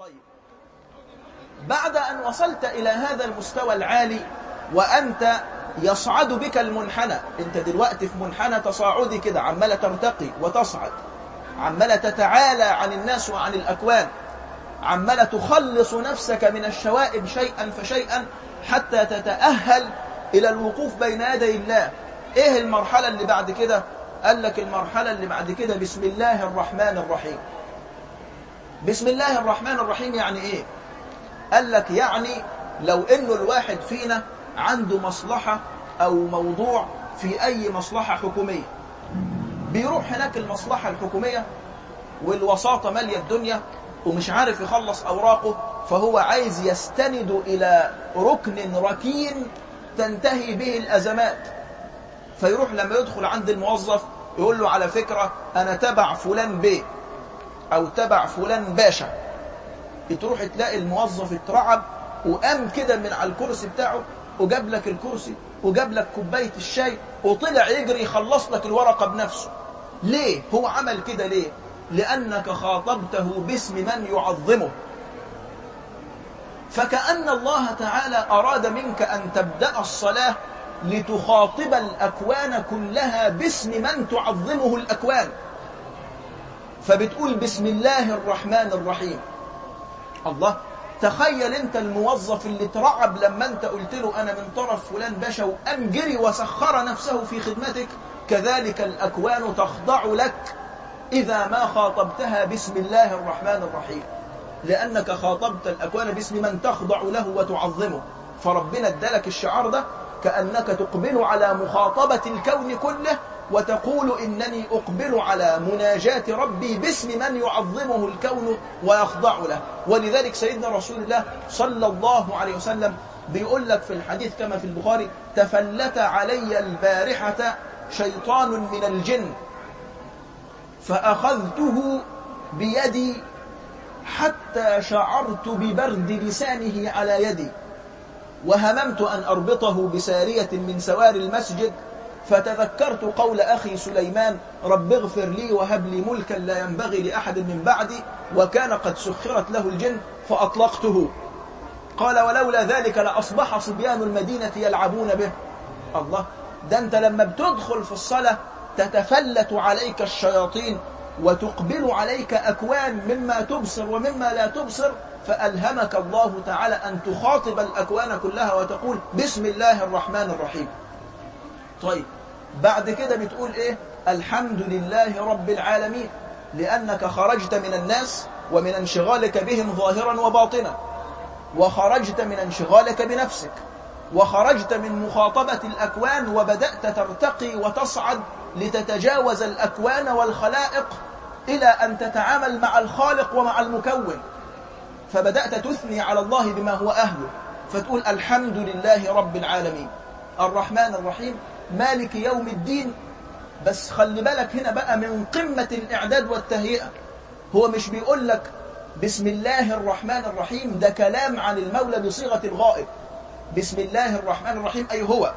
طيب بعد أن وصلت إلى هذا المستوى العالي وأنت يصعد بك المنحنى أنت دلوقتي في منحنى تصاعدي كده عمالة ترتقي وتصعد عمالة تتعالى عن الناس وعن الأكوان عمالة تخلص نفسك من الشوائب شيئا فشيئا حتى تتأهل إلى الوقوف بين يدي الله إيه المرحلة اللي بعد كده قال لك المرحلة اللي بعد كده بسم الله الرحمن الرحيم بسم الله الرحمن الرحيم يعني إيه قال لك يعني لو إنه الواحد فينا عنده مصلحة أو موضوع في أي مصلحة حكومية بيروح هناك المصلحة الحكومية والوساطة مالية الدنيا ومش عارف يخلص أوراقه فهو عايز يستند إلى ركن ركين تنتهي به الأزمات فيروح لما يدخل عند الموظف يقول له على فكرة أنا تبع فلان بيه أو تبع فلان باشا تروح تلاقي الموظف اترعب وقام كده من على الكرسي بتاعه وجاب لك الكرسي وجاب لك كوباية الشاي وطلع يجري يخلص لك الورقة بنفسه ليه؟ هو عمل كده ليه؟ لأنك خاطبته باسم من يعظمه فكأن الله تعالى أراد منك أن تبدأ الصلاة لتخاطب الأكوان كلها باسم من تعظمه الأكوان فبتقول بسم الله الرحمن الرحيم الله تخيل انت الموظف اللي ترعب لما انت قلت له انا من طرف فلان باشا وقام جري وسخر نفسه في خدمتك كذلك الاكوان تخضع لك اذا ما خاطبتها بسم الله الرحمن الرحيم لانك خاطبت الاكوان باسم من تخضع له وتعظمه فربنا ادالك الشعار ده كانك تقبل على مخاطبه الكون كله وتقول إنني أقبل على مناجاة ربي باسم من يعظمه الكون ويخضع له ولذلك سيدنا رسول الله صلى الله عليه وسلم بيقول لك في الحديث كما في البخاري تفلت علي البارحة شيطان من الجن فأخذته بيدي حتى شعرت ببرد لسانه على يدي وهممت أن أربطه بسارية من سوار المسجد فتذكرت قول أخي سليمان رب اغفر لي وهب لي ملكا لا ينبغي لأحد من بعدي وكان قد سخرت له الجن فأطلقته قال ولولا ذلك لأصبح صبيان المدينة يلعبون به الله ده أنت لما بتدخل في الصلاة تتفلت عليك الشياطين وتقبل عليك أكوان مما تبصر ومما لا تبصر فألهمك الله تعالى أن تخاطب الأكوان كلها وتقول بسم الله الرحمن الرحيم طيب بعد كده بتقول ايه الحمد لله رب العالمين لأنك خرجت من الناس ومن انشغالك بهم ظاهرا وباطنا وخرجت من انشغالك بنفسك وخرجت من مخاطبة الأكوان وبدأت ترتقي وتصعد لتتجاوز الأكوان والخلائق إلى أن تتعامل مع الخالق ومع المكون فبدأت تثني على الله بما هو أهله فتقول الحمد لله رب العالمين الرحمن الرحيم مالك يوم الدين بس خلي بالك هنا بقى من قمة الإعداد والتهيئة هو مش بيقول لك بسم الله الرحمن الرحيم ده كلام عن المولى بصيغة الغائب بسم الله الرحمن الرحيم أي هو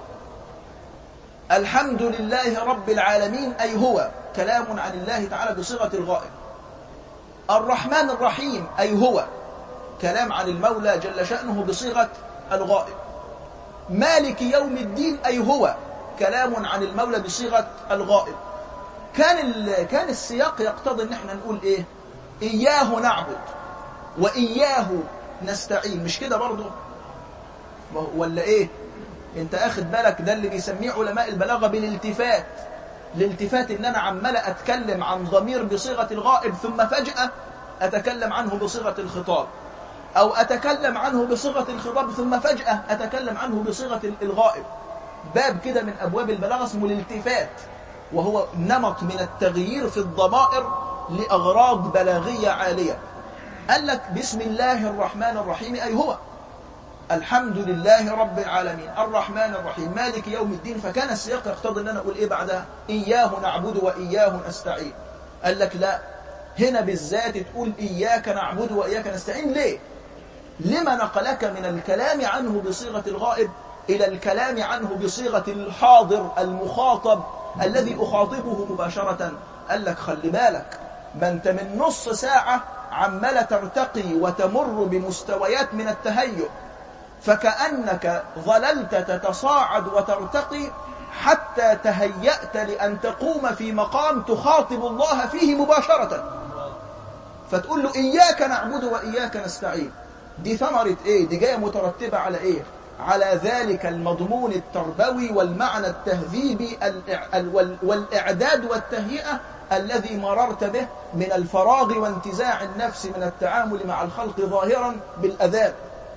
الحمد لله رب العالمين أي هو كلام عن الله تعالى بصيغة الغائب الرحمن الرحيم أي هو كلام عن المولى جل شأنه بصيغة الغائب مالك يوم الدين أي هو كلام عن المولى بصيغة الغائب كان كان السياق يقتضي ان احنا نقول ايه اياه نعبد واياه نستعين مش كده برضه ولا ايه انت اخد بالك ده اللي بيسميه علماء البلاغه بالالتفات الالتفات ان انا عمال اتكلم عن ضمير بصيغه الغائب ثم فجاه اتكلم عنه بصيغه الخطاب او اتكلم عنه بصيغه الخطاب ثم فجاه اتكلم عنه بصيغه الغائب باب كده من أبواب البلاغة اسمه الالتفات وهو نمط من التغيير في الضمائر لأغراض بلاغية عالية قال لك بسم الله الرحمن الرحيم أي هو الحمد لله رب العالمين الرحمن الرحيم مالك يوم الدين فكان السياق يقتضي ان انا اقول ايه بعدها اياه نعبد واياه نستعين قال لك لا هنا بالذات تقول اياك نعبد واياك نستعين ليه لما نقلك من الكلام عنه بصيغه الغائب إلى الكلام عنه بصيغة الحاضر المخاطب الذي أخاطبه مباشرة قال لك خلي بالك ما أنت من نص ساعة عمالة ترتقي وتمر بمستويات من التهيؤ فكأنك ظللت تتصاعد وترتقي حتى تهيأت لأن تقوم في مقام تخاطب الله فيه مباشرة فتقول له إياك نعبد وإياك نستعين دي ثمرة إيه؟ دي جاية مترتبة على إيه؟ على ذلك المضمون التربوي والمعنى التهذيبي والإعداد والتهيئة الذي مررت به من الفراغ وانتزاع النفس من التعامل مع الخلق ظاهرا بالأذان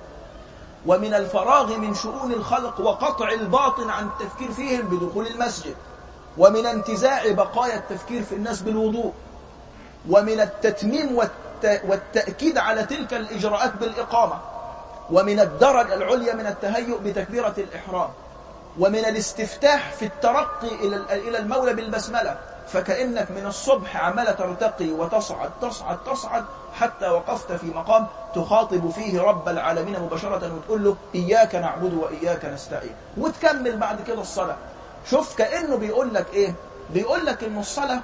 ومن الفراغ من شؤون الخلق وقطع الباطن عن التفكير فيهم بدخول المسجد ومن انتزاع بقايا التفكير في الناس بالوضوء ومن التتميم والتأكيد على تلك الإجراءات بالإقامة ومن الدرجة العليا من التهيؤ بتكبيرة الإحرام ومن الاستفتاح في الترقي إلى المولى بالبسملة فكأنك من الصبح عمالة ترتقي وتصعد تصعد تصعد حتى وقفت في مقام تخاطب فيه رب العالمين مباشرة وتقول له إياك نعبد وإياك نستعين وتكمل بعد كده الصلاة شوف كأنه بيقول لك إيه بيقول لك إن الصلاة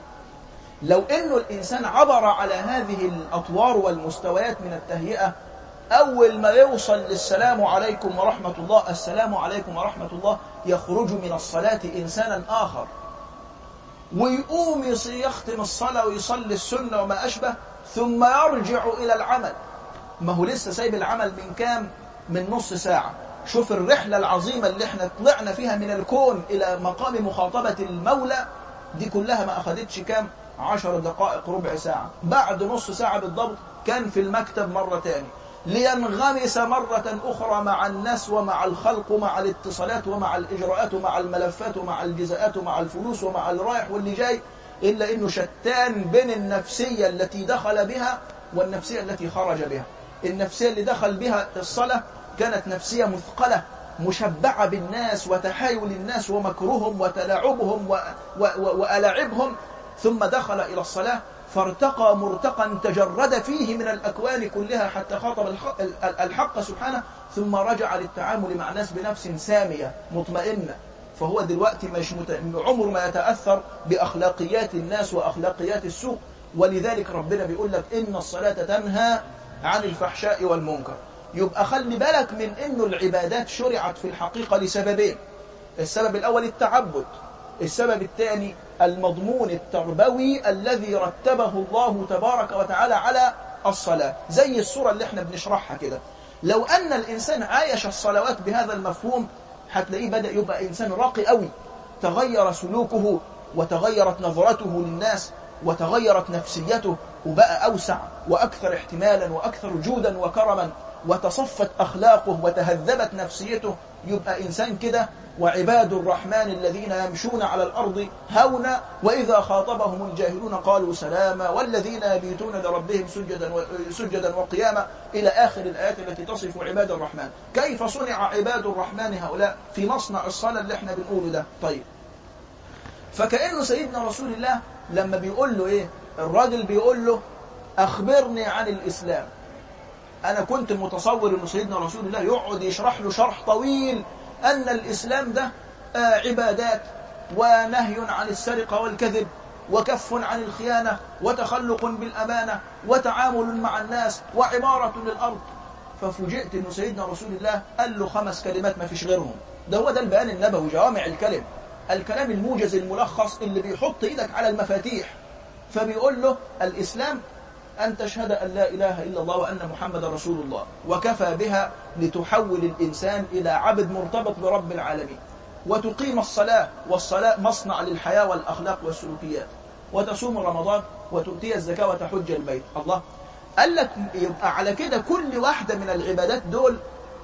لو إنه الإنسان عبر على هذه الأطوار والمستويات من التهيئة أول ما يوصل للسلام عليكم ورحمة الله السلام عليكم ورحمة الله يخرج من الصلاة إنسانا آخر ويقوم يختم الصلاة ويصلي السنة وما أشبه ثم يرجع إلى العمل ما هو لسه سايب العمل من كام من نص ساعة شوف الرحلة العظيمة اللي احنا طلعنا فيها من الكون إلى مقام مخاطبة المولى دي كلها ما أخدتش كام عشر دقائق ربع ساعة بعد نص ساعة بالضبط كان في المكتب مرة تاني لينغمس مرة أخرى مع الناس ومع الخلق ومع الاتصالات ومع الإجراءات ومع الملفات ومع الجزاءات ومع الفلوس ومع الرايح واللي جاي إلا إنه شتان بين النفسية التي دخل بها والنفسية التي خرج بها النفسية اللي دخل بها الصلاة كانت نفسية مثقلة مشبعة بالناس وتحايل الناس ومكرهم وتلاعبهم وألاعبهم ثم دخل إلى الصلاة فارتقى مرتقا تجرد فيه من الأكوان كلها حتى خاطب الحق سبحانه ثم رجع للتعامل مع الناس بنفس سامية مطمئنة فهو دلوقتي مش مت... عمر ما يتأثر بأخلاقيات الناس وأخلاقيات السوق ولذلك ربنا بيقول لك إن الصلاة تنهى عن الفحشاء والمنكر يبقى خلي بالك من إنه العبادات شرعت في الحقيقة لسببين السبب الأول التعبد السبب الثاني المضمون التربوي الذي رتبه الله تبارك وتعالى على الصلاة زي الصورة اللي احنا بنشرحها كده لو أن الإنسان عايش الصلوات بهذا المفهوم هتلاقيه بدأ يبقى إنسان راقي قوي تغير سلوكه وتغيرت نظرته للناس وتغيرت نفسيته وبقى أوسع وأكثر احتمالا وأكثر جودا وكرما وتصفت أخلاقه وتهذبت نفسيته يبقى إنسان كده وعباد الرحمن الذين يمشون على الأرض هونا وإذا خاطبهم الجاهلون قالوا سلاما والذين يبيتون لربهم سجدا سجدا وقياما إلى آخر الآيات التي تصف عباد الرحمن كيف صنع عباد الرحمن هؤلاء في مصنع الصلاة اللي احنا بنقوله ده طيب فكأنه سيدنا رسول الله لما بيقول له إيه الراجل بيقول له أخبرني عن الإسلام أنا كنت متصور أن سيدنا رسول الله يقعد يشرح له شرح طويل أن الإسلام ده عبادات ونهي عن السرقة والكذب وكف عن الخيانة وتخلق بالأمانة وتعامل مع الناس وعمارة للأرض ففوجئت أن سيدنا رسول الله قال له خمس كلمات ما فيش غيرهم ده هو ده البيان النبوي جوامع الكلم الكلام الموجز الملخص اللي بيحط ايدك على المفاتيح فبيقول له الإسلام أن تشهد أن لا إله إلا الله وأن محمد رسول الله وكفى بها لتحول الإنسان إلى عبد مرتبط برب العالمين وتقيم الصلاة والصلاة مصنع للحياة والأخلاق والسلوكيات وتصوم رمضان وتؤتي الزكاة وتحج البيت الله قال لك يبقى على كده كل واحدة من العبادات دول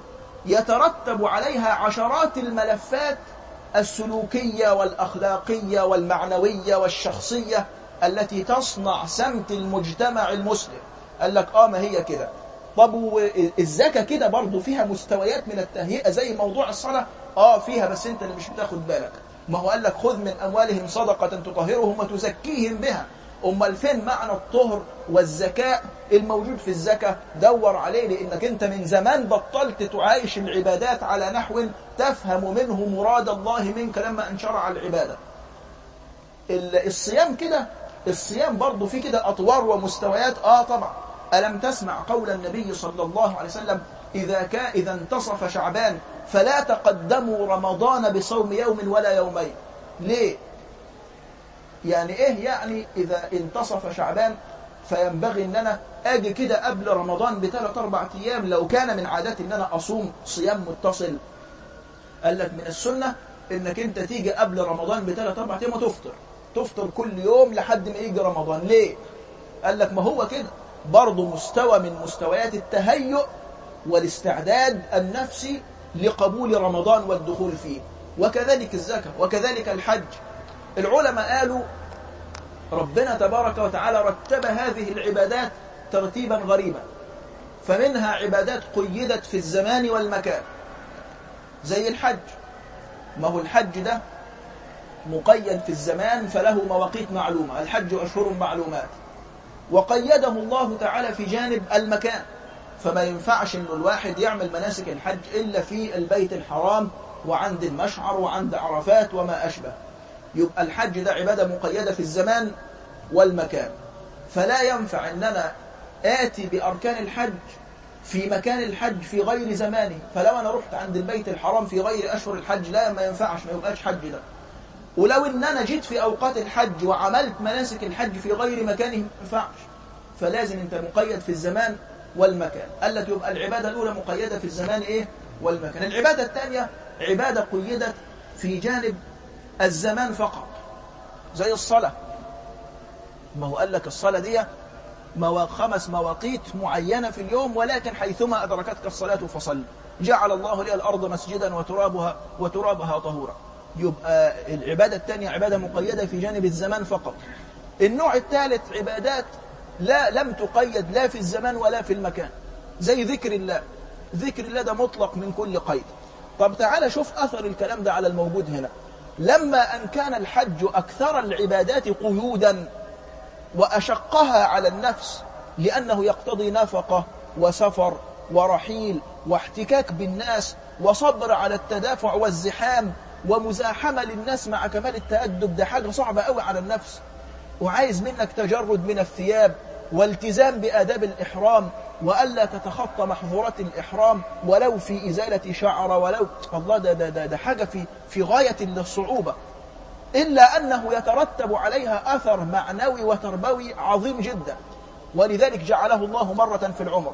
يترتب عليها عشرات الملفات السلوكية والأخلاقية والمعنوية والشخصية التي تصنع سمت المجتمع المسلم قال لك اه ما هي كده طب والزكاة كده برضو فيها مستويات من التهيئة زي موضوع الصلاة اه فيها بس انت اللي مش بتاخد بالك ما هو قال لك خذ من أموالهم صدقة تطهرهم وتزكيهم بها أمال فين معنى الطهر والزكاة الموجود في الزكاة دور عليه لأنك أنت من زمان بطلت تعايش العبادات على نحو تفهم منه مراد الله منك لما انشرع العبادة الصيام كده الصيام برضه فيه كده أطوار ومستويات آه طبعا ألم تسمع قول النبي صلى الله عليه وسلم إذا كان إذا انتصف شعبان فلا تقدموا رمضان بصوم يوم ولا يومين ليه؟ يعني إيه يعني إذا انتصف شعبان فينبغي ان انا اجي كده قبل رمضان بثلاث اربع ايام لو كان من عادتي ان انا اصوم صيام متصل قال لك من السنه انك انت تيجي قبل رمضان بثلاث اربع ايام وتفطر تفطر كل يوم لحد ما يجي رمضان ليه قال لك ما هو كده برضه مستوى من مستويات التهيؤ والاستعداد النفسي لقبول رمضان والدخول فيه وكذلك الزكاه وكذلك الحج العلماء قالوا ربنا تبارك وتعالى رتب هذه العبادات ترتيبا غريبا فمنها عبادات قيدت في الزمان والمكان زي الحج ما هو الحج ده مقيد في الزمان فله مواقيت معلومة الحج أشهر معلومات وقيده الله تعالى في جانب المكان فما ينفعش انه الواحد يعمل مناسك الحج إلا في البيت الحرام وعند المشعر وعند عرفات وما أشبه يبقى الحج ده عبادة مقيدة في الزمان والمكان فلا ينفع أن أنا آتي بأركان الحج في مكان الحج في غير زمانه فلو أنا رحت عند البيت الحرام في غير أشهر الحج لا ما ينفعش ما يبقاش حج ده ولو ان انا جيت في اوقات الحج وعملت مناسك الحج في غير مكانه ما ينفعش فلازم انت مقيد في الزمان والمكان قال لك يبقى العباده الاولى مقيده في الزمان ايه والمكان العباده الثانيه عباده قيدت في جانب الزمان فقط زي الصلاه ما هو قال لك الصلاه دي موا... خمس مواقيت معينه في اليوم ولكن حيثما ادركتك الصلاه فصل جعل الله لي الارض مسجدا وترابها وترابها طهورا يبقى العبادة الثانية عبادة مقيدة في جانب الزمان فقط النوع الثالث عبادات لا لم تقيد لا في الزمان ولا في المكان زي ذكر الله ذكر الله ده مطلق من كل قيد طب تعالى شوف أثر الكلام ده على الموجود هنا لما أن كان الحج أكثر العبادات قيودا وأشقها على النفس لأنه يقتضي نفقة وسفر ورحيل واحتكاك بالناس وصبر على التدافع والزحام ومزاحمة للناس مع كمال التأدب ده حاجة صعبة قوي على النفس وعايز منك تجرد من الثياب والتزام بآداب الإحرام وألا تتخطى محظورات الإحرام ولو في إزالة شعر ولو الله ده, ده, ده, ده حاجة في, في غاية الصعوبة إلا أنه يترتب عليها أثر معنوي وتربوي عظيم جدا ولذلك جعله الله مرة في العمر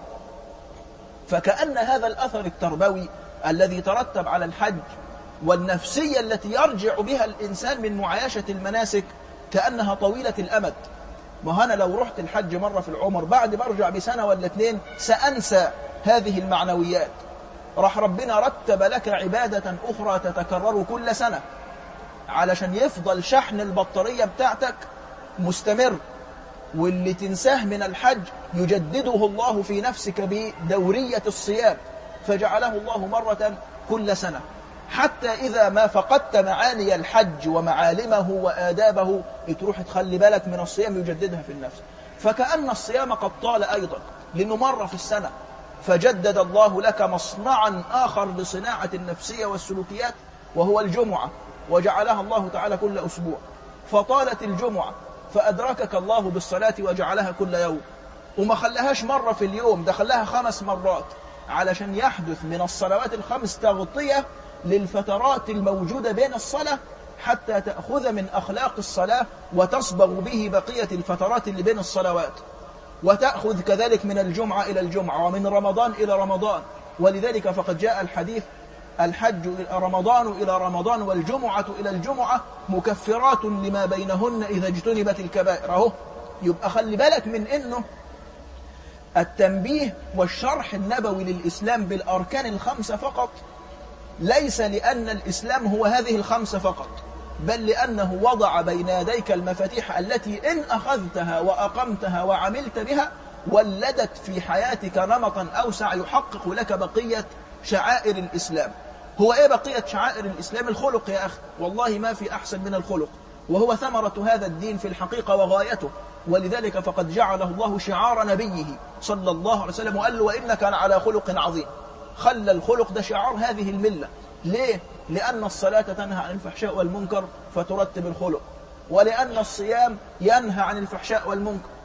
فكأن هذا الأثر التربوي الذي ترتب على الحج والنفسية التي يرجع بها الإنسان من معايشة المناسك كأنها طويلة الأمد ما أنا لو رحت الحج مرة في العمر بعد ما أرجع بسنة ولا اتنين سأنسى هذه المعنويات راح ربنا رتب لك عبادة أخرى تتكرر كل سنة علشان يفضل شحن البطارية بتاعتك مستمر واللي تنساه من الحج يجدده الله في نفسك بدورية الصيام فجعله الله مرة كل سنة حتى إذا ما فقدت معاني الحج ومعالمه وآدابه تروح تخلي بالك من الصيام يجددها في النفس فكأن الصيام قد طال أيضا لأنه مرة في السنة فجدد الله لك مصنعا آخر لصناعة النفسية والسلوكيات وهو الجمعة وجعلها الله تعالى كل أسبوع فطالت الجمعة فأدركك الله بالصلاة وجعلها كل يوم وما خلاهاش مرة في اليوم ده خلاها خمس مرات علشان يحدث من الصلوات الخمس تغطية للفترات الموجودة بين الصلاة حتى تأخذ من أخلاق الصلاة وتصبغ به بقية الفترات اللي بين الصلوات وتأخذ كذلك من الجمعة إلى الجمعة ومن رمضان إلى رمضان ولذلك فقد جاء الحديث الحج رمضان إلى رمضان والجمعة إلى الجمعة مكفرات لما بينهن إذا اجتنبت الكبائر أهو يبقى خلي بالك من إنه التنبيه والشرح النبوي للإسلام بالأركان الخمسة فقط ليس لأن الإسلام هو هذه الخمسة فقط بل لأنه وضع بين يديك المفاتيح التي إن أخذتها وأقمتها وعملت بها ولدت في حياتك نمطا أوسع يحقق لك بقية شعائر الإسلام هو إيه بقية شعائر الإسلام الخلق يا أخي والله ما في أحسن من الخلق وهو ثمرة هذا الدين في الحقيقة وغايته ولذلك فقد جعله الله شعار نبيه صلى الله عليه وسلم وقال له وإنك على خلق عظيم خلى الخلق ده شعار هذه الملة ليه؟ لأن الصلاة تنهى عن الفحشاء والمنكر فترتب الخلق ولأن الصيام ينهى عن الفحشاء والمنكر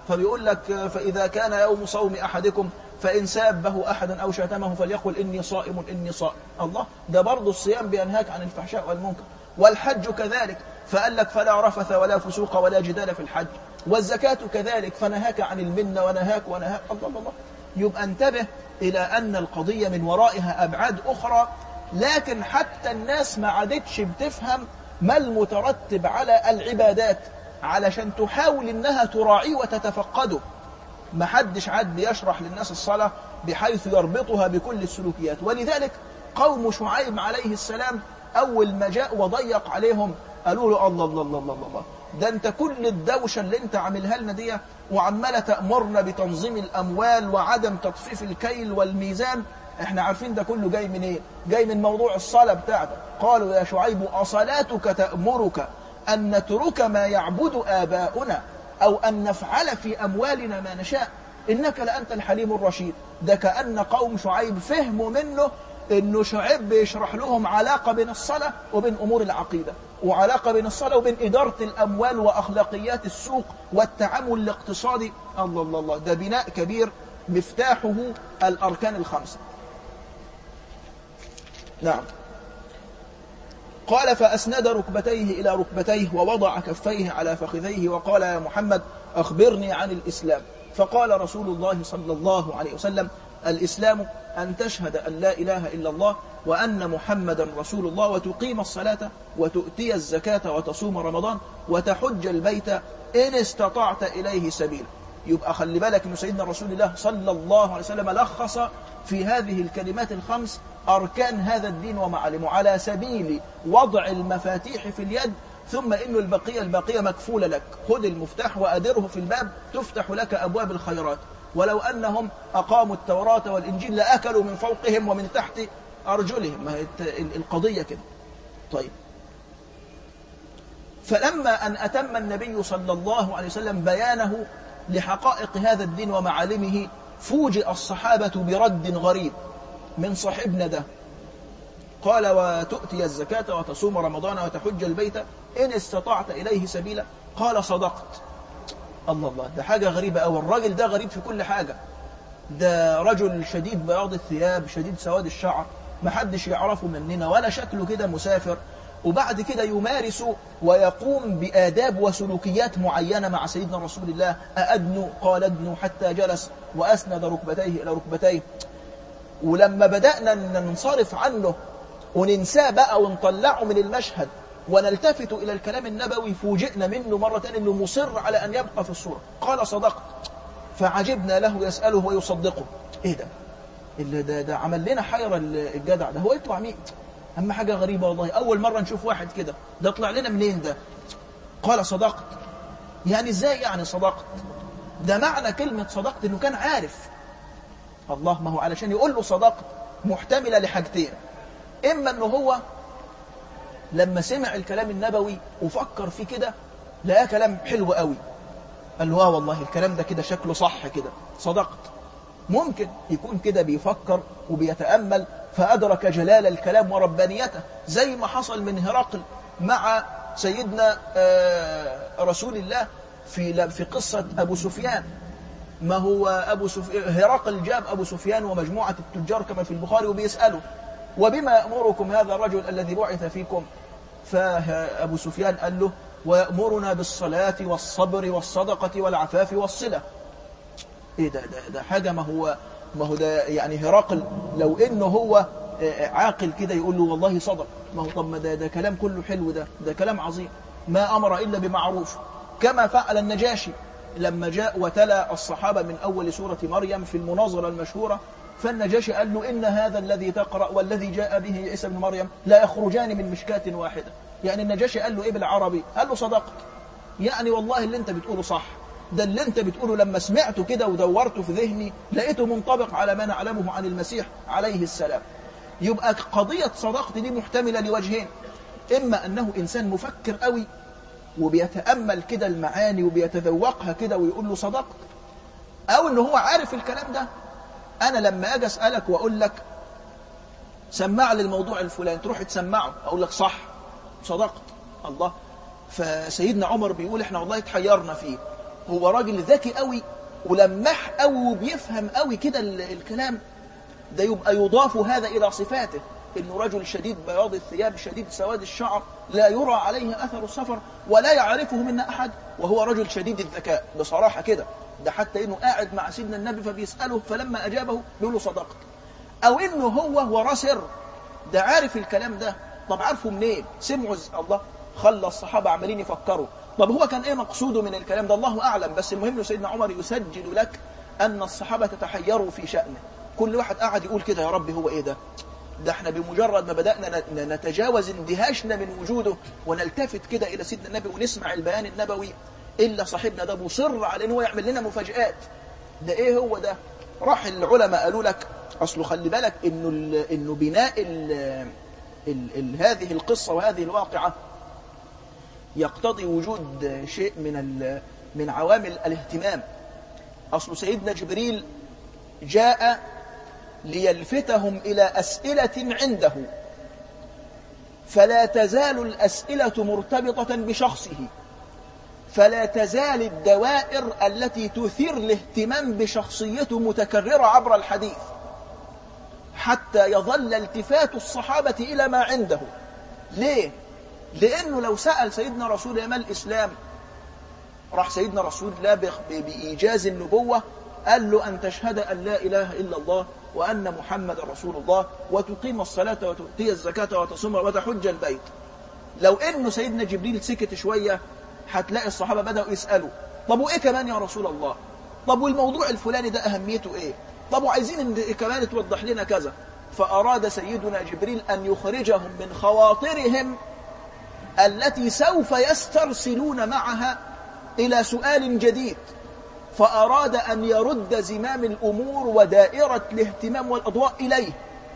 فبيقول لك فإذا كان يوم صوم أحدكم فإن سابه أحد أو شتمه فليقل إني صائم إني صائم الله ده برضه الصيام بينهاك عن الفحشاء والمنكر والحج كذلك فقال لك فلا رفث ولا فسوق ولا جدال في الحج والزكاة كذلك فنهاك عن المنة ونهاك ونهاك الله الله يبقى انتبه إلى أن القضية من ورائها أبعاد أخرى لكن حتى الناس ما عادتش بتفهم ما المترتب على العبادات علشان تحاول انها تراعيه وتتفقده ما حدش عاد بيشرح للناس الصلاة بحيث يربطها بكل السلوكيات ولذلك قوم شعيب عليه السلام أول ما جاء وضيق عليهم قالوا له الله الله الله الله الله ده انت كل الدوشة اللي انت عاملها لنا دي وعمالة تأمرنا بتنظيم الأموال وعدم تطفيف الكيل والميزان احنا عارفين ده كله جاي من ايه جاي من موضوع الصلاة بتاعتك قالوا يا شعيب أصلاتك تأمرك أن نترك ما يعبد آباؤنا أو أن نفعل في أموالنا ما نشاء إنك لأنت الحليم الرشيد ده كأن قوم شعيب فهموا منه إنه شعيب بيشرح لهم علاقة بين الصلاة وبين أمور العقيدة وعلاقة بين الصلاة وبين إدارة الأموال وأخلاقيات السوق والتعامل الاقتصادي الله الله الله ده بناء كبير مفتاحه الأركان الخمسة نعم قال فأسند ركبتيه إلى ركبتيه ووضع كفيه على فخذيه وقال يا محمد أخبرني عن الإسلام فقال رسول الله صلى الله عليه وسلم الإسلام أن تشهد أن لا إله إلا الله وأن محمدا رسول الله وتقيم الصلاة وتؤتي الزكاة وتصوم رمضان وتحج البيت إن استطعت إليه سبيلا يبقى خلي بالك أن سيدنا رسول الله صلى الله عليه وسلم لخص في هذه الكلمات الخمس أركان هذا الدين ومعالمه على سبيل وضع المفاتيح في اليد ثم إنه البقية البقية مكفولة لك خذ المفتاح وأدره في الباب تفتح لك أبواب الخيرات ولو أنهم أقاموا التوراة والإنجيل لأكلوا من فوقهم ومن تحت أرجلهم ما هي القضية كده طيب فلما أن أتم النبي صلى الله عليه وسلم بيانه لحقائق هذا الدين ومعالمه فوجئ الصحابة برد غريب من صاحبنا ده قال وتؤتي الزكاة وتصوم رمضان وتحج البيت إن استطعت إليه سبيلا قال صدقت الله الله ده حاجة غريبة أو الراجل ده غريب في كل حاجة ده رجل شديد بياض الثياب شديد سواد الشعر ما حدش يعرفه مننا ولا شكله كده مسافر وبعد كده يمارس ويقوم بآداب وسلوكيات معينة مع سيدنا رسول الله أأدنو قال أدنو حتى جلس وأسند ركبتيه إلى ركبتيه ولما بدأنا ننصرف عنه وننساه بقى ونطلعه من المشهد ونلتفت إلى الكلام النبوي فوجئنا منه مرة أنه مصر على أن يبقى في الصورة قال صدقت فعجبنا له يسأله ويصدقه إيه ده اللي ده, ده عمل لنا حيرة الجدع ده هو يطلع مين أما حاجة غريبة والله أول مرة نشوف واحد كده ده طلع لنا منين ده قال صدقت يعني إزاي يعني صدقت ده معنى كلمة صدقت أنه كان عارف الله ما هو علشان يقول له صدقت محتملة لحاجتين إما أنه هو لما سمع الكلام النبوي وفكر فيه كده لقاه كلام حلو قوي قال له اه والله الكلام ده كده شكله صح كده صدقت ممكن يكون كده بيفكر وبيتأمل فأدرك جلال الكلام وربانيته زي ما حصل من هرقل مع سيدنا رسول الله في في قصة أبو سفيان ما هو أبو سفيان هرقل جاب أبو سفيان ومجموعة التجار كما في البخاري وبيسأله وبما يأمركم هذا الرجل الذي بعث فيكم فأبو سفيان قال له ويأمرنا بالصلاة والصبر والصدقة والعفاف والصلة إيه ده, ده, ده حاجة ما هو ما هو ده يعني هرقل لو إنه هو عاقل كده يقول له والله صدق ما هو طب ما ده, ده كلام كله حلو ده ده كلام عظيم ما أمر إلا بمعروف كما فعل النجاشي لما جاء وتلا الصحابة من أول سورة مريم في المناظرة المشهورة فالنجاشي قال له إن هذا الذي تقرأ والذي جاء به عيسى بن مريم لا يخرجان من مشكاة واحدة يعني النجاشي قال له إيه بالعربي قال له صدقت يعني والله اللي انت بتقوله صح ده اللي انت بتقوله لما سمعته كده ودورته في ذهني لقيته منطبق على ما نعلمه عن المسيح عليه السلام يبقى قضية صدقت دي محتملة لوجهين إما أنه إنسان مفكر قوي وبيتأمل كده المعاني وبيتذوقها كده ويقول له صدقت أو أنه هو عارف الكلام ده أنا لما أجي أسألك وأقول لك سمع لي الموضوع الفلاني تروح تسمعه أقول لك صح صدقت الله فسيدنا عمر بيقول احنا والله اتحيرنا فيه هو راجل ذكي قوي ولمح قوي وبيفهم قوي كده الكلام ده يبقى يضاف هذا إلى صفاته إنه رجل شديد بياض الثياب شديد سواد الشعر لا يرى عليه أثر السفر ولا يعرفه منا أحد وهو رجل شديد الذكاء بصراحة كده ده حتى إنه قاعد مع سيدنا النبي فبيسأله فلما أجابه بيقول له صدقت أو إنه هو وراه سر ده عارف الكلام ده طب عارفه منين سمعوا الله خلى الصحابة عمالين يفكروا طب هو كان ايه مقصوده من الكلام ده الله اعلم بس المهم سيدنا عمر يسجل لك ان الصحابه تتحيروا في شانه كل واحد قاعد يقول كده يا رب هو ايه ده ده احنا بمجرد ما بدانا نتجاوز اندهاشنا من وجوده ونلتفت كده الى سيدنا النبي ونسمع البيان النبوي الا صاحبنا ده مصر على ان هو يعمل لنا مفاجات ده ايه هو ده راح العلماء قالوا لك اصله خلي بالك انه انه بناء ال ال ال هذه القصه وهذه الواقعه يقتضي وجود شيء من من عوامل الاهتمام أصل سيدنا جبريل جاء ليلفتهم إلى أسئلة عنده فلا تزال الأسئلة مرتبطة بشخصه فلا تزال الدوائر التي تثير الاهتمام بشخصيته متكررة عبر الحديث حتى يظل التفات الصحابة إلى ما عنده ليه؟ لأنه لو سأل سيدنا رسول الله ما الإسلام راح سيدنا رسول الله بإيجاز النبوة قال له أن تشهد أن لا إله إلا الله وأن محمد رسول الله وتقيم الصلاة وتؤتي الزكاة وتصوم وتحج البيت لو إنه سيدنا جبريل سكت شوية هتلاقي الصحابة بدأوا يسألوا طب وإيه كمان يا رسول الله طب والموضوع الفلاني ده أهميته إيه طب وعايزين كمان توضح لنا كذا فأراد سيدنا جبريل أن يخرجهم من خواطرهم التي سوف يسترسلون معها إلى سؤال جديد فأراد أن يرد زمام الأمور ودائرة الاهتمام والأضواء إليه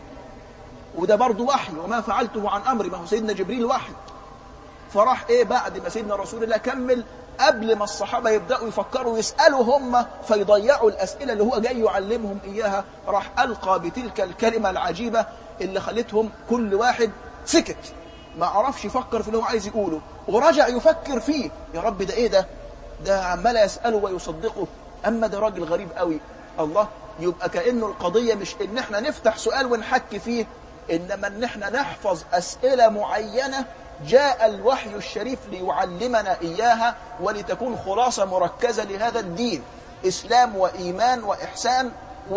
وده برضه وحي وما فعلته عن أمري ما هو سيدنا جبريل وحي فراح إيه بعد ما سيدنا رسول الله كمل قبل ما الصحابة يبدأوا يفكروا يسألوا هم فيضيعوا الأسئلة اللي هو جاي يعلمهم إياها راح ألقى بتلك الكلمة العجيبة اللي خلتهم كل واحد سكت ما عرفش يفكر في اللي هو عايز يقوله ورجع يفكر فيه يا رب ده ايه ده ده عمال يسأله ويصدقه اما ده راجل غريب قوي الله يبقى كأنه القضية مش ان احنا نفتح سؤال ونحكي فيه انما ان احنا نحفظ اسئلة معينة جاء الوحي الشريف ليعلمنا اياها ولتكون خلاصة مركزة لهذا الدين اسلام وايمان واحسان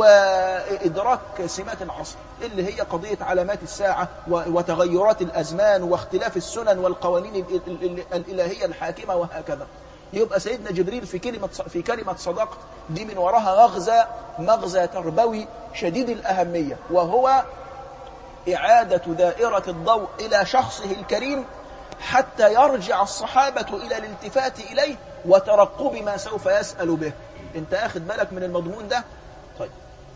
وإدراك سمات العصر اللي هي قضية علامات الساعة وتغيرات الأزمان واختلاف السنن والقوانين الإلهية الحاكمة وهكذا يبقى سيدنا جبريل في كلمة في كلمة صدقت دي من وراها مغزى مغزى تربوي شديد الأهمية وهو إعادة دائرة الضوء إلى شخصه الكريم حتى يرجع الصحابة إلى الالتفات إليه وترقب ما سوف يسأل به انت اخد بالك من المضمون ده طيب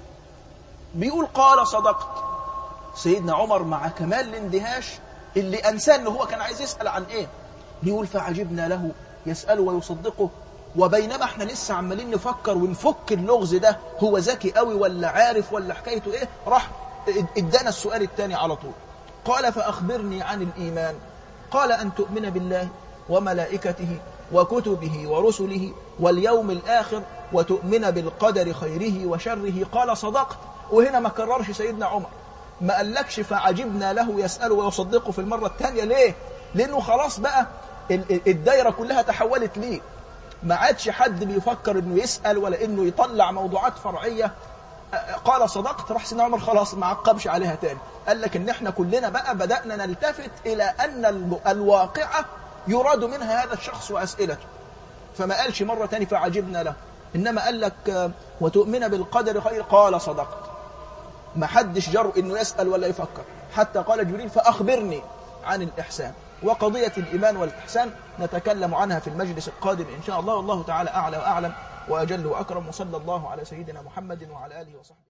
بيقول قال صدقت سيدنا عمر مع كمال الاندهاش اللي انساه ان هو كان عايز يسال عن ايه بيقول فعجبنا له يساله ويصدقه وبينما احنا لسه عمالين نفكر ونفك اللغز ده هو ذكي قوي ولا عارف ولا حكايته ايه راح ادانا السؤال الثاني على طول قال فاخبرني عن الايمان قال ان تؤمن بالله وملائكته وكتبه ورسله واليوم الآخر وتؤمن بالقدر خيره وشره قال صدقت وهنا ما كررش سيدنا عمر ما قالكش فعجبنا له يسأله ويصدقه في المرة الثانية ليه؟ لأنه خلاص بقى الدايرة كلها تحولت ليه ما عادش حد بيفكر انه يسأل ولا انه يطلع موضوعات فرعية قال صدقت راح سيدنا عمر خلاص ما عقبش عليها تاني قال لك ان احنا كلنا بقى بدأنا نلتفت الى ان الواقعة يراد منها هذا الشخص وأسئلته فما قالش مرة تاني فعجبنا له إنما قال لك وتؤمن بالقدر خير قال صدقت ما حدش جرؤ إنه يسأل ولا يفكر حتى قال جبريل فأخبرني عن الإحسان وقضية الإيمان والإحسان نتكلم عنها في المجلس القادم إن شاء الله والله تعالى أعلى وأعلم وأجل وأكرم وصلى الله على سيدنا محمد وعلى آله وصحبه